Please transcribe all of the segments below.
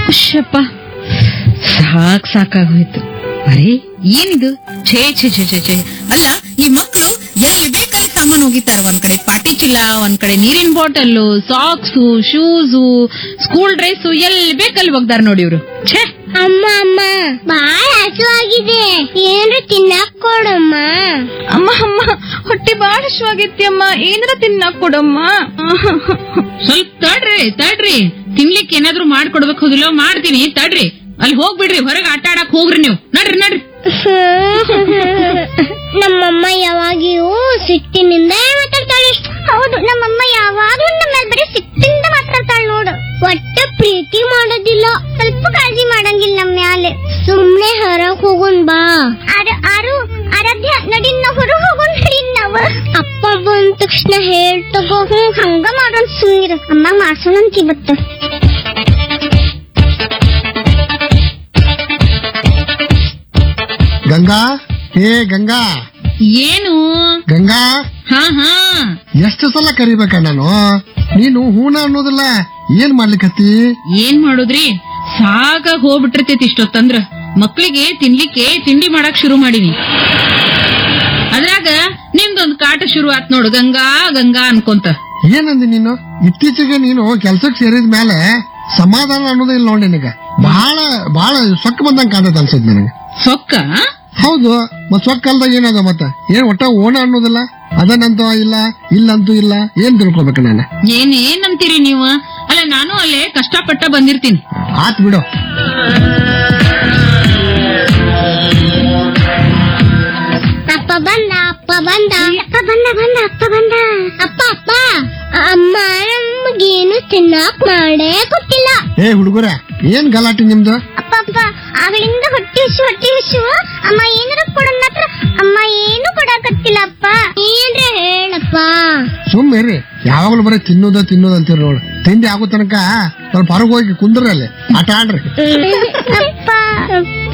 ಶಪ್ಪ ಸಾಕ್ ಸಾಕಾಗೋಯ್ತು ಅರೆ ಏನಿದು ಛೇ ಛೇ ಛೇ ಛೇ ಛೇ ಅಲ್ಲ ಈ ಮಕ್ಕಳು ಎಲ್ಲಿ ಬೇಕಲ್ಲಿ ಸಾಮಾನು ಹೋಗಿತಾರೆ ಒಂದ್ ಕಡೆ ಪಾಟಿ ಚೀಲ ಒಂದ್ ಕಡೆ ನೀರಿನ bottle socks shoes school dress ಎಲ್ಲಿ ಬೇಕಲ್ಲಿ ಹೋಗ್ದಾರ ನೋಡಿ ಇವ್ರು ಛೇ ಅಮ್ಮ ಅಮ್ಮ ಬಾಳ ಹಸುವಾಗಿದೆ ಏನ್ರ ತಿನ್ನಕ್ ಕೊಡಮ್ಮ ಅಮ್ಮ ಅಮ್ಮ ಹೊಟ್ಟೆ ಬಾಳ ಹಶ್ವಾಗೈತಿ ಅಮ್ಮ ಏನಾರ ತಿನ್ನಕ್ ಕೊಡಮ್ಮ ಸ್ವಲ್ಪ ತಡ್ರಿ ತಡ್ರಿ ತಿನ್ಲಿಕ್ಕೆ ಏನಾದ್ರೂ ಮಾಡ್ಕೊಡ್ಬೇಕು ಹೋಗಿಲ್ಲ ಮಾಡ್ತೀನಿ ತಡ್ರಿ ಅಲ್ಲಿ ಹೋಗ್ಬಿಡ್ರಿ ಹೊರಗೆ ಆಟ ಆಡಕ್ ಹೋಗ್ರಿ ನೀವು ನಡ್ರಿ ನಡ್ರಿ ನಮ್ಮಮ್ಮ ಯಾವಾಗಿಯೂ ಸಿಟ್ಟಿನಿಂದ ಮಾತಾಡ್ತಾಳೆ ಹೌದು ನಮ್ಮಮ್ಮ ಯಾವಾಗ್ಲೂ ನಮ್ಮ ಮೇಲೆ ಬರೀ ಸಿಟ್ಟಿಂದ ಮಾತಾಡ್ತಾಳೆ ನೋಡು ಒಟ್ಟ ಪ್ರೀತಿ ಮಾಡೋದಿಲ್ಲ ಸ್ವಲ್ಪ ಕಾಳಜಿ ಮಾಡಂಗಿಲ್ಲ ನಮ್ಮ ಮ್ಯಾಲೆ ಸುಮ್ನೆ ಹೊರಗ್ ಹೋಗೋಣ ಬಾ ಆರು ಆರು ಆರಾಧ್ಯ ನಡಿನ್ ನಾವ್ ಹೊರಗ್ ಹೋಗೋಣ ನಡಿನ್ ನಾವ್ ಅಪ್ಪ ಬಂದ ತಕ್ಷಣ ಹೇಳ್ ತಗೋ ಹ್ಮ್ ಹಂಗ ಮಾಡೋಣ ಸುಮ್ನಿರ ಅಮ್ಮ ಮಾಡ್ಸೋಣಂತ ಇವತ್ತು ಗಂಗಾ ಏ ಗಂಗಾ ಏನು ಗಂಗಾ ಹಾ ಹಾ ಎಷ್ಟು ಸಲ ಕರಿಬೇಕ ನಾನು ನೀನು ಹೂನ ಅನ್ನೋದಿಲ್ಲ ಏನ್ ಮಾಡ್ಲಿಕತ್ತಿ ಏನ್ ಮಾಡುದ್ರಿ ಸಾಕಾಗ್ ಹೋಗ್ಬಿಟ್ಟಿರ್ತೈತಿ ಇಷ್ಟೊತ್ತಂದ್ರ ಮಕ್ಳಿಗೆ ತಿನ್ಲಿಕ್ಕೆ ತಿಂಡಿ ಮಾಡಕ್ ಶುರು ಮಾಡೀನಿ ಅದ್ರಾಗ ನಿಮ್ದೊಂದ್ ಕಾಟ ಶುರು ಆತ್ ನೋಡು ಗಂಗಾ ಗಂಗಾ ಅನ್ಕೊಂತ ಏನಂದಿ ನೀನು ಇತ್ತೀಚೆಗೆ ನೀನು ಕೆಲ್ಸಕ್ ಸೇರಿದ ಮೇಲೆ ಸಮಾಧಾನ ಅನ್ನೋದೇ ಇಲ್ಲ ನೋಡಿ ನಿನಗ ಬಹಳ ಬಹಳ ಸೊಕ್ಕ ಬಂದಂಗ ಕಾಣತ್ ಅನ್ಸದ್ ನನಗೆ ಸೊಕ್ಕ ಹೌದು ಮತ್ ಸೊಕ್ಕ ಅಲ್ದಾಗ ಏನದ ಮತ್ತ ಏನ್ ಒಟ್ಟ ಓಣ ಅನ್ನೋದಿಲ್ಲ ಅದನ್ನಂತೂ ಇಲ್ಲ ಇಲ್ಲಂತೂ ಇಲ್ಲ ಏನ್ ತಿಳ್ಕೊಬೇಕು ನಾನು ಏನೇನಂತೀರಿ ನೀವು ಅಲ್ಲ ನಾನು ಅಲ್ಲೇ ಕಷ್ಟಪಟ್ಟ ಬಂದಿರ್ತೀನಿ ಆತ್ ಬಿಡು ಅಪ್ಪ ಬಂದ ಅಪ್ಪ ಬಂದ ಅಪ್ಪ ಬಂದ ಬಂದ ಅಪ್ಪ ಬಂದ ಅಪ್ಪ ಅಪ್ಪ ಅಮ್ಮ ನಮಗೇನು ತಿನ್ನಕ್ ಮಾಡೇ ಗೊತ್ತಿಲ್ಲ ಏ ಹುಡುಗರ ಏನ್ ಗಲಾಟೆ ನಿಮ್ದು ಅಪ್ಪ ಅಪ್ಪ ಅವಳಿಂದ ಹೊಟ್ಟಿ ಹಸು ಹೊಟ್ಟಿ ಹಸು ಅಮ್ಮ ಏನಾರ ಕೊಡೋಣ ಹತ್ರ ಅಮ್ಮ ಏನು ಕೊಡಕತ್ತಿಲ್ಲ ಅಪ್ಪ ಏನ್ರ ಹೇಳಪ್ಪ ಸುಮ್ಮನೆ ಯಾವಾಗ್ಲೂ ಬರೀ ತಿನ್ನೋದ ತಿನ್ನೋದ ಅಂತೀರಿ ನೋಡು ತಿಂಡಿ ಆಗೋ ತನಕ ಸ್ವಲ್ಪ ಹೊರಗೆ ಹೋಗಿ ಕುಂದ್ರಿ ಅಲ್ಲಿ ಆಟ ಆಡ್ರಿ ಅಪ್ಪ ಅಪ್ಪ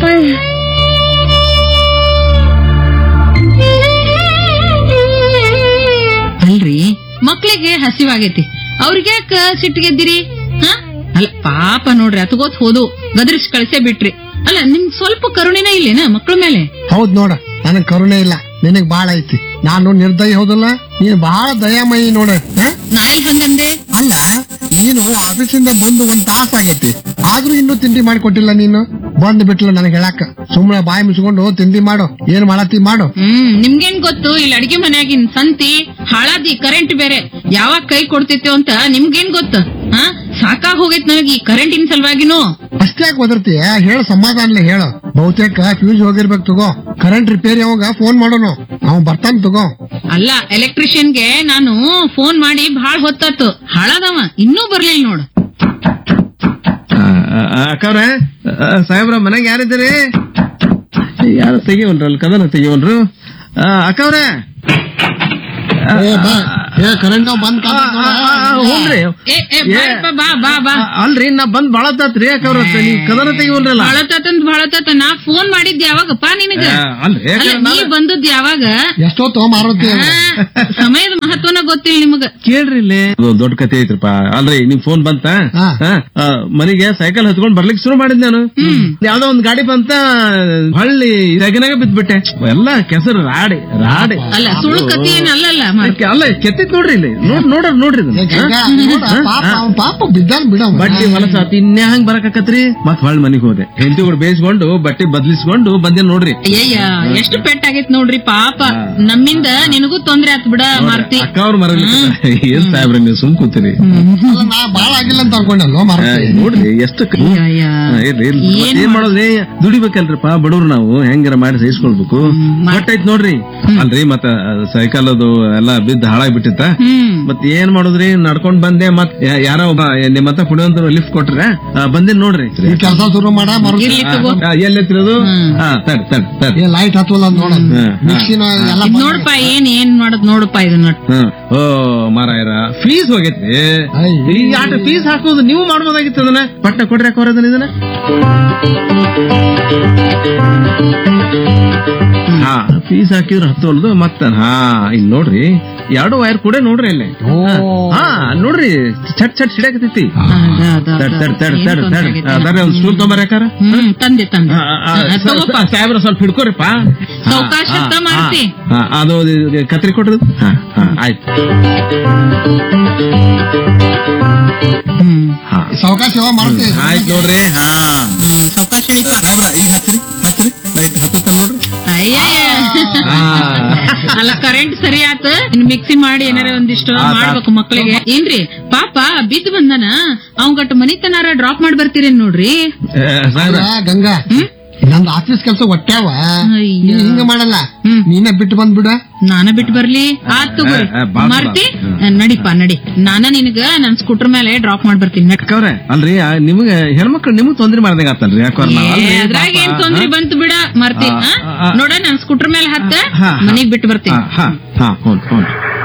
ಅಲ್ರಿ ಮಕ್ಳಿಗೆ ಹಸಿವಾಗೈತಿ ಅವ್ರಿಗೆ ಸಿಟ್ಟಿಗೆದ್ದಿರಿ ಹ ಅಲ್ಲ ಪಾಪ ನೋಡ್ರಿ ಅತ್ಗೋತ್ ಹೋದು ಗದರಿಸಿ ಕಳ್ಸೇ ಬಿಟ್ರಿ ಅಲ್ಲ ನಿಮ್ ಸ್ವಲ್ಪ ಕರುಣೆನೇ ಇಲ್ಲೇನ ಮಕ್ಳ ಮೇಲೆ ಹೌದ್ ನೋಡ ನನಗ್ ಕರುಣೆ ಇಲ್ಲ ನಿನಗ್ ಬಾಳ ಐತಿ ನಾನು ನಿರ್ದಯ ಹೌದಲ್ಲ ನೀನ್ ಬಹಳ ದಯಾಮಯಿ ನೋಡ ಹ? ನಾಯಿ ಹಂಗಂದೆ ಅಲ್ಲ ನೀನು ಆಫೀಸಿಂದ ಬಂದು ಒಂದ್ ತಾಸ ಆಗೈತಿ ಆದ್ರೂ ಇನ್ನೂ ತಿಂಡಿ ಮಾಡಿಕೊಟ್ಟಿಲ್ಲ ನೀನು ಬಂದ್ ಬಿಟ್ಲ ನನಗ್ ಹೇಳಾಕ ಸುಮ್ನೆ ಬಾಯಿ ಮುಚ್ಕೊಂಡು ತಿಂಡಿ ಮಾಡು ಏನ್ ಮಾಡತ್ತಿ ಮಾಡು ಹ್ಮ್ ನಿಮ್ಗೇನ್ ಗೊತ್ತು ಇಲ್ಲಿ ಅಡಿಗೆ ಮನ್ಯಾಗಿನ್ ಸಂತಿ ಹಾಳಾದಿ ಕರೆಂಟ್ ಬೇರೆ ಯಾವಾಗ ಕೈ ಕೊಡ್ತೈತೆ ಅಂತ ನಿಮ್ಗೇನ್ ಗೊತ್ತು ಹಾ ಸಾಕಾಗ್ ಹೋಗೈತ್ ನನಗೆ ಈ ಕರೆಂಟಿನ ಸಲುವಾಗಿನೂ ಅಷ್ಟೇ ಒದರ್ತೀಯ ಹೇಳ ಸಮಾಧಾನಲೆ ಹೇಳು ಬಹುತೇಕ ಫ್ಯೂಸ್ ಹೋಗಿರ್ಬೇಕು ತಗೋ ಕರೆಂಟ್ ರಿಪೇರಿ ಅವಾಗ ಫೋನ್ ಮಾಡೋನು ಅವ್ ಬರ್ತಾನ ತಗೋ ಅಲ್ಲ ಎಲೆಕ್ಟ್ರಿಷಿಯನ್ಗೆ ನಾನು ಫೋನ್ ಮಾಡಿ ಬಹಳ ಹೊತ್ತಾತು ಹಾಳಾದವ ಇನ್ನೂ ಬರ್ಲಿಲ್ಲ ನೋಡು ಅಕ್ಕವ್ರ ಸಾಹೇಬ್ರ ಮನೆಗೆ ಯಾರಿದ್ದೀರಿ ಯಾರು ತೆಗಿವನ್ರಲ್ಲ ಕದನ ತೆಗಿವನ್ರು ಅಕ್ಕವ್ರ ಏ ಬಾ ಏ ಕರೆಂಟ್ ಬಂದ್ ಹ್ಞೂನ್ರಿ ಏ ಏ ಬಾರಪ್ಪ, ಬಾ ಬಾ ಬಾ ಅಲ್ರಿ ನಾ ಬಂದ್ ಬಾಳ ತಾತ್ರಿ ಅಕ್ಕವ್ರ ನೀವ್ ಕದನ ತೆಗಿವನ್ರಲ್ಲ ಭಾಳತಂದ್ ಭಾಳತತ ನಾ ಫೋನ್ ಮಾಡಿದ್ ಯಾವಾಗಪ್ಪ ನಿನಗ ಆ, ಅಲ್ರಿ ಅಲ್ಲ ನೀ ಬಂದದ್ ಯಾವಾಗ ಎಷ್ಟೊತ್ತು ಮಾರುತಿ ಆ, ಸಮಯದ ಮಹತ್ವನ ಗೊತ್ತಿಲ್ಲ ನಿಮಗ ಕೇಳ್ರಿ ಇಲ್ಲಿ ಅದು ದೊಡ್ಡ ಕತೆ ಐತ್ರಪ್ಪ ಅಲ್ರಿ ನಿಮ್ ಫೋನ್ ಬಂತ ಹಾ. ಹಾ, ಆ, ಮನೆಗೆ ಸೈಕಲ್ ಹತ್ಕೊಂಡ್ ಬರ್ಲಿಕ್ಕೆ ಶುರು ಮಾಡಿದ್ ನಾನು ಯಾವ್ದೋ ಒಂದ್ ಗಾಡಿ ಬಂತ ಹಳ್ಳಿ ಸೆಗನಾಗ ಬಿದ್ಬಿಟ್ಟೆ ಎಲ್ಲ ಕೆಸರು ರಾಡಿ ರಾಡಿ ಅಲ್ಲ ಸುಳ್ಳು ಕತಿ ಏನ್ ಅಲ್ಲಲ್ಲ ಮಾರ್ರೆ. ಅದಕ್ಕೆ ಅಲ್ಲ ಕೆತ್ತಿತ್ ನೋಡ್ರಿ ಇಲ್ಲಿ ನೋಡ್ ನೋಡ್ರಿ ನೋಡ್ರಿ ಇದನ್ನ. ಏ ಗಂಗಾ, ನೋಡ, ಪಾಪ ಅವ್ನ್ ಪಾಪ ಬಿದ್ದಾನ್ ಬಿಡ ಅವ್ನ್. ಬಟ್ಟಿ ಹೊಲಸ ಇನ್ಯಾ ಹಂಗ್ ಬರಕತ್ರಿ ಮತ್ ಹೊಳ್ ಮನಿಗ್ ಹೋದೆ ಹೆಂಡತಿ ಕೂಡ ಬೇಯಿಸ್ಕೊಂಡು ಬಟ್ಟೆ ಬದ್ಲಿಸ್ಕೊಂಡು ಬಂದೆ ನೋಡ್ರಿ ಅಯ್ಯಯ್ಯ ಎಷ್ಟು ಪೆಟ್ಟಾಗೈತ್ ನೋಡ್ರಿ ಪಾಪ ನಮ್ಮಿಂದ ನಿನಗೂ ತೊಂದ್ರೆ ಆತ್ ಬಿಡ ಮಾರ್ತಿ ಅಕ್ಕ ಅವ್ರ ಮರಲಿ ಏನ್ ಸಾಹೇಬ್ರ ನೀವು ಸುಮ್ ಕೂತೀರಿ ಅಲ್ಲ, ನಾ ಬಾಳ ಆಗಿಲ್ಲ ಅಂತ ಅನ್ಕೊಂಡಲ್ವ ಆ, ಮಾರುತಿ ನೋಡ್ರಿ ಎಷ್ಟು ಕ- ಅಯ್ಯಯ್ಯ. ಹಾ, ಇರ್ಲಿ, ಇರ್ಲಿ. ಏನ್ ಮತ್ತ್ ಏನ್ ಮಾಡೋದ್ರಿ ದುಡಿಬೇಕಲ್ರಿಪ್ಪ ಬಡವ್ರು ನಾವು ಹೆಂಗಾರ ಮಾಡಿ ಸಹಿಸ್ಕೊಳ್ಬೇಕು ಗೊತ್ತಾಯ್ತು ನೋಡ್ರಿ ಅಲ್ರಿ ಮತ್ತ ಸೈಕಲ್ ಅದು ಎಲ್ಲ ಬಿದ್ದು ಹಾಳಾಗಿ ಬಿಟ್ಟಿತ್ತ ಹ್ಮ್ ಮತ್ ಏನ್ ಮಾಡೋದ್ರಿ ನಡ್ಕೊಂಡ್ ಬಂದೆ ಮತ್ ಯಾ- ಯಾರೋ ಒಬ್ಬ ನಿಮ್ಮ ಹತ್ರ ಕುಡಿಯೋಂತ ಲಿಫ್ಟ್ ಕೊಟ್ರೆ ಬಂದಿನ್ ನೋಡ್ರಿ ಈ ಕೆಲಸ ಶುರು ಮಾಡ ಮಾರುತಿ ಇರ್ಲಿ ತಗೋ ಎಲ್ಲೆತ್ತಿರೋದು ಹಾ ತಡ್ ತಡ್ ತಡ್ ಏ ಲೈಟ್ ಹತ್ತವಲ್ಲ ಅಂತ ನೋಡ ಹ್ಮ್. ಮಿಕ್ಸಿನ ಎಲ್ಲ ಇದ್ ನೋಡಪ್ಪ ಏನ್ ಏನ್ ಮಾಡೋದ್ ನೋಡಪ್ಪ ಇದನ್ನ ಹ್ಮ್. ಓ ಮಾರಾಯರ ಫೀಸ್ ಹೋಗೈತ್ರಿ ಅಯ್ಯ. ಈ ಆಟ ಫೀಸ್ ಹಾಕೋದು ನೀವು ಮಾಡ್ಬೋದಾಗಿತ್ತು ಅದನ್ನ ಪಟ್ಟ ಕೊಡ್ರಿ ಹಾಕೋರದನ್ನ ಇದನ್ನ ಹಾ ಫೀಸ್ ಹಾಕಿದ್ರ ಹತ್ತೋಲ್ದು ಮತ್ತ ಹಾ ಇಲ್ಲಿ ನೋಡ್ರಿ ಎರಡು ವೈರ್ ಕೂಡ ನೋಡ್ರಿ ಅಲ್ಲಿ ಹಾ ನೋಡ್ರಿ ಚಟ್ ಚಟ್ ಸಿಡಾಕತೈತಿ ಅದ, ಅದ, ಅದ. ತಡ್ ತಡ್ ತಡ್ ಏನ್ ತಡ್ ತೊಂದ್ರೆ ತಡ್ ಆಗೈತೆ? ಅದಾರೆ ಒಂದ್ ಸ್ಟೂಲ್ ತೊಂಬರ್ಯಾಕಾರ ಹ್ಮ್ ತಂದೆ ತಂದೆ ತಗೋಪ್ಪ ಸಾಹೇಬ್ರ ಸ್ವಲ್ಪ ಹಿಡ್ಕೋರಿಪ್ಪ ಸಾವ್ಕಾಶ ಹಾ, ಅಂತ ಮಾಡ್ತಿ. ಹಾ, ಹಾ, ಅದು ಇದು ಕತ್ರಿ ಕೊಟ್ರದು ಹಾ ಹಾ ಆಯ್ತು ಹ್ಮ್ ಹಾ ಸಾವಕಾಶ ಸೇವಾ ಮಾಡ್ತೀವಿ ಆಯ್ತು ನೋಡ್ರಿ ಹಾ ಸಾವ್ಕಾಶ ಹಿಡಿಪ. ಸಾಹೇಬ್ರ ಈಗ ಹಚ್ಚ್ರಿ ಹಚ್ಚ್ರಿ ಲೈಟ್ ಹತ್ತುತ್ತ ನೋಡ್ರಿ ಅಯ್ಯಯ್ಯ. ಹಾ. ಅಲ್ಲ ಕರೆಂಟ್ ಸರಿ ಆತ ಇನ್ ಮಿಕ್ಸಿ ಮಾಡಿ ಏನಾರ ಒಂದಿಷ್ಟು ಆತ್ ಆತ್. ಮಾಡ್ಬೇಕು ಮಕ್ಕಳಿಗೆ ಏನ್ರಿ ಪಾಪ ಬಿದ್ದು ಬಂದನ ಅವಂಗಟ್ ಮನಿತನಾರ ಡ್ರಾಪ್ ಮಾಡಿ ಬರ್ತೀರೇನ್ ನೋಡ್ರಿ ಏ, ಸಾಹೇಬ್ರ ಅಲ್ಲ, ಗಂಗಾ ನಂದು ಆಫೀಸ್ ಕೆಲಸ ಒಟ್ಟಾವ ಅಯ್ಯೋ. ನೀ ಹಿಂಗ ಮಾಡಲ್ಲ ಹ್ಮ್. ನೀನೇ ಬಿಟ್ಟು ಬಂದ್ಬಿಡ ನಾನ ಬಿಟ್ಟು ಬರ್ಲಿ ಆತ್ ತಗೋರಿ ಏ, ಏ, ಬಾಳ್ ಮಾರ್ತಿ ಚಲೋ. ನಡಿಪ ನಡಿ ನಾನ ನಿನಗ ನನ್ ಸ್ಕೂಟರ್ ಮೇಲೆ ಡ್ರಾಪ್ ಮಾಡಿ ಬರ್ತೀನಿ ನಡ್ ಅಕ್ಕವ್ರೆ ಅಲ್ರಿ ಆ, ನಿಮ್ಗೆ ಹೆಣ್ಮಕ್ಳು ನಿಮ್ಗ್ ತೊಂದ್ರೆ ಮಾಡ್ದಂಗ ಆತಲ್ರಿ ಯಾಕವ್ರ ನಾವ್ ಅಲ್ರಿ ಅದ್ರಾಗ ಏನ್ ಪಾಪ, ತೊಂದ್ರೆ ಹಾ? ಬಂತು ಬಿಡ ಮಾರ್ತಿ ಆ, ಆ? ಆ, ಆ. ನೋಡ ನನ್ ಸ್ಕೂಟರ್ ಮೇಲೆ ಹತ್ತ ಹಾ, ಹಾ. ಮನಿಗ್ ಬಿಟ್ಟು ಬರ್ತೀನಿ ಹಾ, ಹಾ, ಹಾ, ಹ್ಞೂ, ಹ್ಞೂ.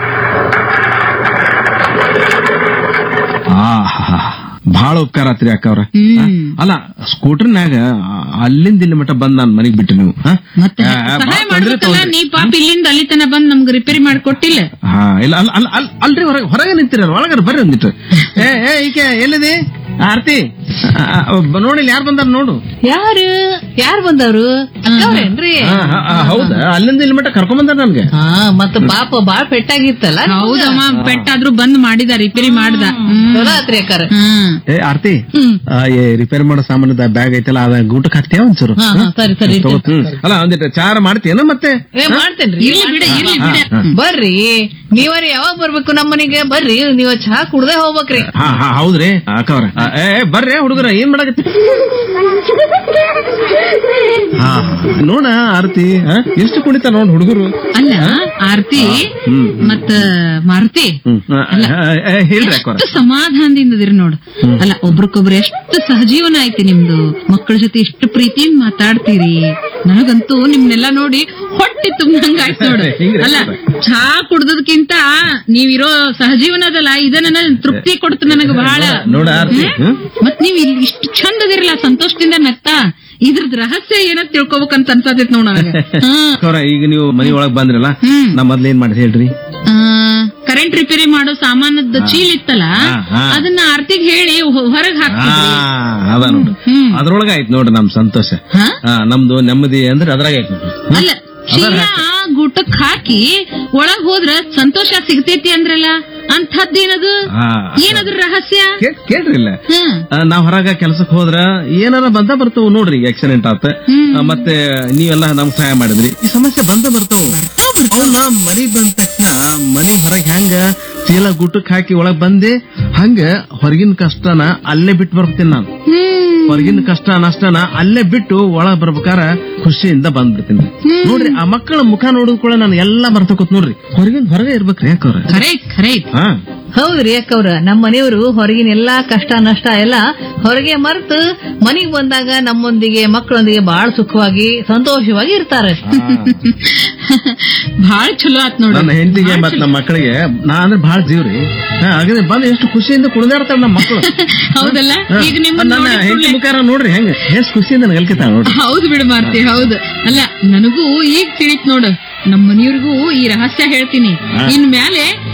ಆ, ಹಾ, ಭಾಳ ಉಪಕಾರ ಆತ್ರಿ ಅಕ್ಕವ್ರ ಹ್ಮ್. ಅಲ್ಲ ಸ್ಕೂಟರ್ನ್ಯಾಗ ಅಲ್ಲಿಂದ ಇಲ್ಲಿ ಮಟ್ಟ ಬಂದ್ ನಾನ್ ಮನಿಗ್ ಬಿಟ್ಟು ನೀವು ಹಾ? ಮತ್ತೆ ಆ, ಆ, ಭಾಳ ಸಹಾಯ ತೊಂದ್ರೆ ಮಾಡ್ಬೇಕಲ್ಲ ತೊಂದ್ರೆ. ನೀ ಪಾಪ ಇಲ್ಲಿಂದ ಅಲ್ಲಿ ತನ ಬಂದ್ ನಮ್ಗೆ ರಿಪೇರಿ ಮಾಡ್ಕೊಟ್ಟಿಲ್ಲ ಹಾ ಇಲ್ಲ ಅಲ್ಲ ಅಲ್ಲ ಅಲ್ಲ ಅಲ್ರಿ ಹೊರಗೆ ಹೊರಗೆ ನಿಂತಿರಲ್ಲ ಒಳಗಾರ ಬರ್ರಿ ಒಂದಿಟ್ಟು ಏ ಏ ಈಕೆ ಎಲ್ಲಿದೆ ಆರ್ತಿ ಆ, ಆ, ನೋಡಿ ಯಾರು ಬಂದಾರ ನೋಡು ಯಾರು ಯಾರು ಬಂದವ್ರು ಅಕ್ಕವ್ರೇನ್ರಿ ಆ, ಆ, ಆ, ಹೌದಾ ಅಲ್ಲಿಂದ ಇಲ್ಲಿ ಮಟ್ಟ ಕರ್ಕೊಂಡ್ ಬಂದಾರ ನನ್ಗೆ ಹಾ ಮತ್ತ ಪಾಪ ಬಾಳ್ ಪೆಟ್ಟಾಗಿತ್ತಲ್ಲ ಹೌದಮ್ಮ ಪೆಟ್ಟಾದ್ರೂ ಬಂದ್ ಮಾಡಿದ ರಿಪೇರಿ ಮಾಡ್ದ ಚಲೋ ಆತ್ರಿ ಅಕ್ಕಾರ ಹ್ಮ್ ಏ ಆರ್ತಿ ಆ, ಏ ರಿಪೇರ್ ಮಾಡೋ ಸಾಮಾನದ ಬ್ಯಾಗ್ ಐತಲ್ಲ ಅದ ಗೂಟಕ್ಕೆ ಹಾಕ್ತೀಯ ಒಂಚೂರು ಹಾ ಹಾ ಸರಿ ಸರಿ ತಗೋ. ಹ್ಮ್. ಅಲ್ಲ ಒಂದಿಟ್ಟು ಚಾರ ಮಾಡ್ತೀಯನ ಮತ್ತೆ ಏ ಮಾಡ್ತೇನ್ರಿ ಇರ್ಲಿ ಬಿಡ ಇರ್ಲಿ ಬಿಡ ಬರ್ರಿ ನೀವರಿ ಯಾವಾಗ ಬರ್ಬೇಕು ನಮ್ಮನಿಗೆ ಬರ್ರಿ ನೀವ್ ಚಹಾ ಕುಡ್ದೆ ಹೋಗ್ಬೇಕ್ರಿ ಹಾ ಹಾ ಹೌದ್ರಿ ಅಕ್ಕವ್ರ ಏ ಏ, ಬರ್ರಿ ಹುಡುಗರ ಏನ್ ಮಾಡಕತ್ತಿ ಹಾ ನೋಡ ಆರ್ತಿ ಆ, ಎಷ್ಟು ಕುಣಿತ ನೋಡ್ ಹುಡುಗರು ಅಲ್ಲ ಆರ್ತಿ ಹ್ಮ್. ಮತ್ತ ಮಾರುತಿ ಹ್ಮ್ ಆ, ಆ, ಆ, ಹೇಳ್ರಿ ಅಕ್ಕವ್ರ ಎಷ್ಟು ಸಮಾಧಾನದಿಂದ ಇದಿರಿ ನೋಡು ಅಲ್ಲ ಒಬ್ರಕೊಬ್ರು ಎಷ್ಟು ಸಹಜೀವನ ಐತಿ ನಿಮ್ದು ಮಕ್ಕಳ ಜೊತೆ ಎಷ್ಟು ಪ್ರೀತಿಯಿಂದ ಮಾತಾಡ್ತೀರಿ ನನಗಂತೂ ನಿಮ್ನೆಲ್ಲ ನೋಡಿ ಹೊಟ್ಟೆ ತುಂಬಂಗ ಆಯ್ತು ನೋಡು ಹಿಂಗ್ರಿ? ಅಲ್ಲ ಚಹಾ ಕುಡ್ದದ್ಕಿಂತ ನೀವಿರೋ ಸಹಜೀವನದಲ್ಲ ಇದ ನನ್ನ ತೃಪ್ತಿ ಕೊಡ್ತು ನನಗೆ ಬಹಳ ನೋಡ ಆರ್ತಿ ಹ್ಮ್? ಮತ್ ನೀವ್ ಇಲ್ಲಿ ಇಷ್ಟು ಚಂದ ಅದಿರಲ್ಲ ಸಂತೋಷದಿಂದ ನಗ್ತಾ ಇದ್ರದ್ ರಹಸ್ಯ ಏನೋ ತಿಳ್ಕೊಬೇಕಂತ ಅನ್ಸತೈತ್ ನೋಡ್ ನನಗೆ ಹಾ ಅಕ್ಕವ್ರ ಈಗ ನೀವು ಮನಿ ಒಳಗ್ ಬಂದ್ರಲ್ಲ ಹ್ಮ್. ನಾ ಮೊದ್ಲು ಏನ್ ಮಾಡಿ ಹೇಳ್ರಿ ಕರೆಂಟ್ ರಿಪೇರಿ ಮಾಡೋ ಸಾಮಾನದ ಚೀಲ್ ಇತ್ತಲ್ಲ ಹಾ, ಹಾ. ಅದನ್ನ ಆರ್ತಿಗ್ ಹೇಳಿ ಹೊರಗ್ ಆ, ಹಾಕ್ತಿದ್ರಿ ಅದ ನೋಡ್ರಿ ಹ್ಮ್. ಅದ್ರೊಳಗ ಆಯ್ತು ನೋಡ್ರಿ ನಮ್ ಸಂತೋಷ ಹಾ? ಆ, ನಮ್ದು ನೆಮ್ಮದಿ ಅಂದ್ರೆ ಅದ್ರಾಗ ಆಯ್ತು ನೋಡ್ರಿ ಹ್ಮ್? ಅಲ್ಲ ಚೀಲ ಗುಟ್ಟಕ್ ಹಾಕಿ ಒಳಗ್ ಹೋದ್ರ ಸಂತೋಷ ಸಿಗ್ತೈತಿ ಅಂದ್ರಲ್ಲ ಅಂಥದ್ದೇನದು ಆ, ಏನದ್ರ ರಹಸ್ಯ ಕೇ- ಕೇಳ್ರಿ ಇಲ್ಲ ಹ್ಮ್ ಆ, ನಾವ್ ಹೊರಗ ಕೆಲ್ಸಕ್ ಹೋದ್ರ ಏನಾರ ಬಂದ ಬರ್ತಾವ ನೋಡ್ರಿ ಈಗ ಆಕ್ಸಿಡೆಂಟ್ ಆತ ಆ, ಮತ್ತೆ ನೀವೆಲ್ಲ ನಮ್ಗ್ ಸಹಾಯ ಮಾಡಿದ್ರಿ ಈ ಸಮಸ್ಯೆ ಬಂದ ಬರ್ತಾವ ಅವ್ನ ಮನಿಗ್ ಬಂದ ತಕ್ಷಣ ಮನಿ ಹೊರಗ್ ಹೆಂಗ ಚೀಲ ಗುಟ್ಟಕ್ ಹಾಕಿ ಒಳಗ್ ಬಂದೆ ಹಂಗ ಹೊರಗಿನ ಕಷ್ಟನ ಅಲ್ಲೇ ಬಿಟ್ಟು ಬರ್ತೀನಿ ನಾನು ಹೊರಗಿನ ಕಷ್ಟ ನಷ್ಟನ ಅಲ್ಲೇ ಬಿಟ್ಟು ಒಳಗ್ ಬರ್ಬೇಕಾರ ಖುಷಿಯಿಂದ ಬಂದ್ಬಿಡ್ತೀನಿ ನೋಡ್ರಿ ಆ ಮಕ್ಕಳ ಮುಖ ನೋಡಿದ್ ಕೂಡ ನಾನು ಎಲ್ಲಾ ಮರ್ತಕೋತ್ ನೋಡ್ರಿ ಹೊರಗಿನ ಹೊರಗೆ ಇರ್ಬೇಕ್ರಿ ಯಾಕವ್ರ ಖರೆ ಖರೆ ಹಾ ಹೌದ್ರಿ ಅಕ್ಕವ್ರ ನಮ್ಮ ಮನೆಯವರು ಹೊರಗಿನ ಎಲ್ಲಾ ಕಷ್ಟ ನಷ್ಟ ಎಲ್ಲ ಹೊರಗೆ ಮರ್ತು ಮನಿಗ್ ಬಂದಾಗ ನಮ್ಮೊಂದಿಗೆ ಮಕ್ಕಳೊಂದಿಗೆ ಬಹಳ ಸುಖವಾಗಿ ಸಂತೋಷವಾಗಿ ಇರ್ತಾರೆ ಬಹಳ ಚಲೋ ಆತ್ ನೋಡು ನನ್ನ ಹೆಂಡತಿಗೆ ಮತ್ ನಮ್ಮ ಮಕ್ಕಳಿಗೆ ನಾ ಅಂದ್ರೆ ಬಹಳ ಜೀವ್ರಿ ಹಾ, ಹಾಗಾದ್ರೆ ಬಂದು ಎಷ್ಟು ಖುಷಿಯಿಂದ ಕುಣಿದಾಡ್ತಾರ ನಮ್ಮ ಮಕ್ಕಳು ಹೌದಲ್ಲ ಈಗ ನಿಮ್ಮ ನನ್ನ ಹೆಂಡತಿ ಮುಖಾರ ನೋಡ್ರಿ ಹೆಂಗ ಎಷ್ಟು ಖುಷಿಯಿಂದ ನಗಲ್ಕಿತಾಳ ನೋಡ್ರಿ ಹೌದು ಬಿಡು ಮಾರ್ತಿ ಹೌದು ಅಲ್ಲ ನನಗೂ ಈಗ ತಿಳಿತ್ ನೋಡು ನಮ್ಮ ಮನೆಯವ್ರಿಗೂ ಈ ರಹಸ್ಯ ಹೇಳ್ತೀನಿ ಇನ್ ಮ್ಯಾಲೆ